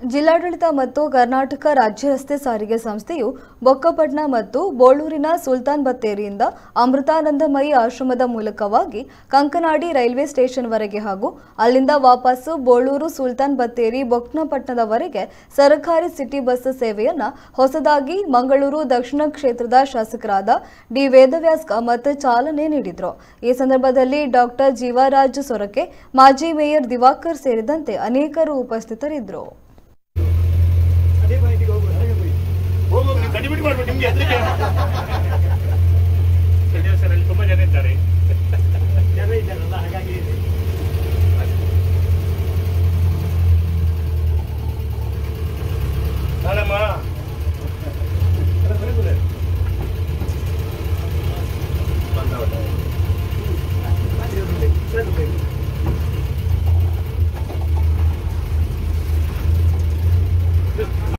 ಜಿಲ್ಲಾಡಳಿತ ಮತ್ತು ಕರ್ನಾಟಕ ರಾಜ್ಯ ರಸ್ತೆ ಸಾರಿಗೆ ಸಂಸ್ಥೆಯು ಬೊಕ್ಕಪಟ್ನ ಮತ್ತು ಬೋಳೂರಿನ ಸುಲ್ತಾನ್ ಬತ್ತೇರಿಯಿಂದ ಅಮೃತಾನಂದಮಯಿ ಆಶ್ರಮದ ಮೂಲಕವಾಗಿ ಕಂಕನಾಡಿ ರೈಲ್ವೆ ಸ್ಟೇಷನ್ವರೆಗೆ ಹಾಗೂ ಅಲ್ಲಿಂದ ವಾಪಸ್ಸು ಬೋಳೂರು ಸುಲ್ತಾನ್ ಬತ್ತೇರಿ ಬೊಕ್ಕನಪಟ್ಟಣದವರೆಗೆ ಸರ್ಕಾರಿ ಸಿಟಿ ಬಸ್ ಸೇವೆಯನ್ನ ಹೊಸದಾಗಿ ಮಂಗಳೂರು ದಕ್ಷಿಣ ಕ್ಷೇತ್ರದ ಶಾಸಕರಾದ ಡಿ ವೇದವ್ಯಾಸ್ ಕಾಮತ್ ಚಾಲನೆ ನೀಡಿದರು ಈ ಸಂದರ್ಭದಲ್ಲಿ ಡಾಕ್ಟರ್ ಜೀವರಾಜ್ ಸೊರಕೆ ಮಾಜಿ ಮೇಯರ್ ದಿವಾಕರ್ ಸೇರಿದಂತೆ ಅನೇಕರು ಉಪಸ್ಥಿತರಿದ್ದರು ಹೋಗು ನೀವು ಗಡಿಬಿಡಿ ಮಾಡ್ಬೇಕು ನಿಮ್ಗೆ ಹೆದರಿಕೆ ಸರ್ ಅಲ್ಲಿ ತುಂಬಾ ಜನ ಇದ್ದಾರೆ ಜನ ಇದ್ದಾರಲ್ಲ ಹಾಗಾಗಿ